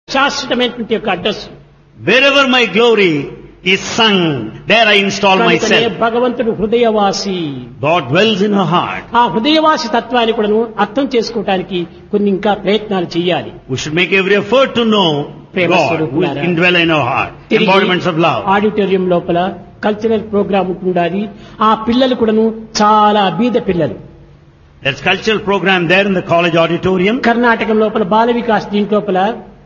శాశ్వతమైనటువంటి యొక్క address Wherever my glory is sung, there I install కనుకనే myself. భగవంతుడు హృదయవాసి God dwells in her heart. ఆ హృదయవాసి తత్వాన్ని కూడాను అర్థం చేసుకోవటానికి కొన్ని ఇంకా ప్రయత్నాలు చేయాలి We should make every effort to know ప్రేమ God, who is స్వరూపులారా. indwell in our heart. తిరిగి Embodiments of love. ఆడిటోరియం లోపల కల్చరల్ ప్రోగ్రామ్ ఉంటుండాలి ఆ పిల్లలు కూడాను చాలా బీద పిల్లలు There's cultural program there in the college auditorium. కర్ణాటకం లోపల బాల వికాస్ దీంట్ లోపల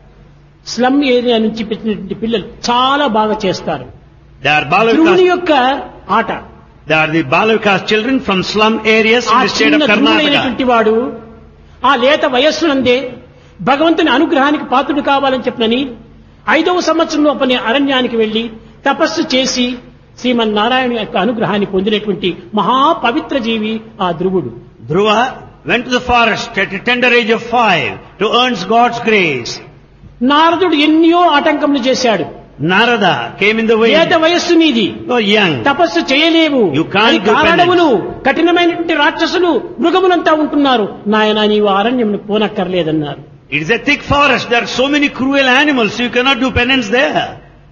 స్లమ్ ఏరియా నుంచి పెట్టినటువంటి పిల్లలు చాలా బాగా చేస్తారు They are ధ్రువుని Balavikas. యొక్క ఆట They are the Balavikas children from slum areas in ఆ the state చిన్న of Karnataka. ధ్రువుడైనటువంటి వాడు ఆ లేత వయస్సునందే భగవంతుని అనుగ్రహానికి పాత్రుడు కావాలని చెప్పనని ఐదవ సంవత్సరం లోపలనే అరణ్యానికి వెళ్లి తపస్సు చేసి శ్రీమన్నారాయణ యొక్క అనుగ్రహాన్ని పొందినటువంటి మహాపవిత్ర జీవి ఆ ధ్రువుడు Dhruva went to the forest at a tender age of five to earn God's grace. నారదుడు ఎన్నో ఆటంకములు చేశాడు Narada came in the way. లేత వయస్సు నీది You are young. తపస్సు చేయలేవు You can't అది do కారణములు కఠినమైనటువంటి రాక్షసులు మృగములంతా ఉంటున్నారు నాయన నీవు అరణ్యమును పోనక్కర్లేదన్నారు It is a thick forest. There are so many cruel animals. You cannot do penance there.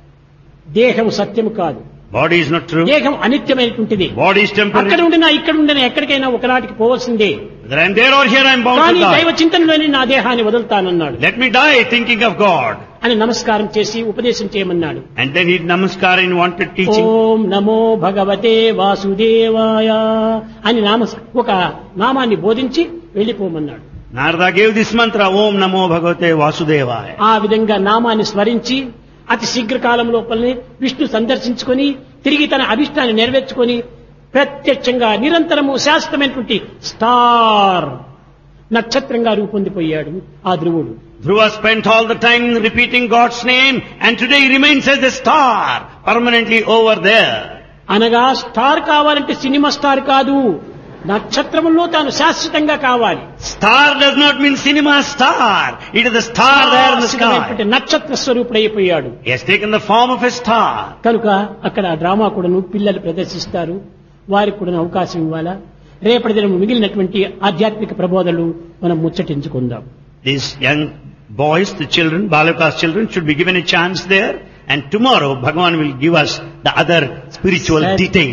దేహం సత్యము కాదు Body is not true. దేహం అనిత్యమైనటువంటిది Body is అక్కడ temporary. ఉండినా ఇక్కడ ఉండినా ఎక్కడికైనా ఒకనాటికి పోవలసిందే Whether I am there or here, I am bound కానీ to దైవ die. చింతనలోని నా దేహాన్ని వదులుతానన్నాడు Let me die thinking of God. అని నమస్కారం చేసి ఉపదేశం చేయమన్నాడు And then he did namaskar and wanted teaching. ఓం నమో భగవతే వాసుదేవాయ అని నామ ఒక నామాన్ని బోధించి వెళ్ళిపోమన్నాడు Narada gave this mantra, Om Namo Bhagavate Vasudevaya. ఆ విధంగా నామాన్ని స్మరించి అతి శీఘ్రకాలం లోపలనే విష్ణు సందర్శించుకొని తిరిగి తన అభిష్టాన్ని నెరవేర్చుకొని ప్రత్యక్షంగా నిరంతరము శాశ్వతమైనటువంటి స్టార్ నక్షత్రంగా రూపొందిపోయాడు ఆ ధ్రువుడు Dhruva spent all the time repeating God's name and today he remains as a star permanently over there. అనగా స్టార్ కావాలంటే సినిమా స్టార్ కాదు నక్షత్రములో తాను శాశ్వతంగా కావాలి Star does not mean cinema star. It is the star there in the శాశ్వతమైనటువంటి sky. నక్షత్ర స్వరూపుడైపోయాడు He has taken the form of a star. కనుక అక్కడ ఆ డ్రామా కూడాను పిల్లలు ప్రదర్శిస్తారు వారికి కూడా అవకాశం ఇవ్వాలా రేపటి దినం మిగిలినటువంటి ఆధ్యాత్మిక ప్రబోధనలు మనం ముచ్చటించుకుందాం These young boys, the children, Balakas children should be given a chance there and tomorrow Bhagavan will give us the other spiritual Sir. details.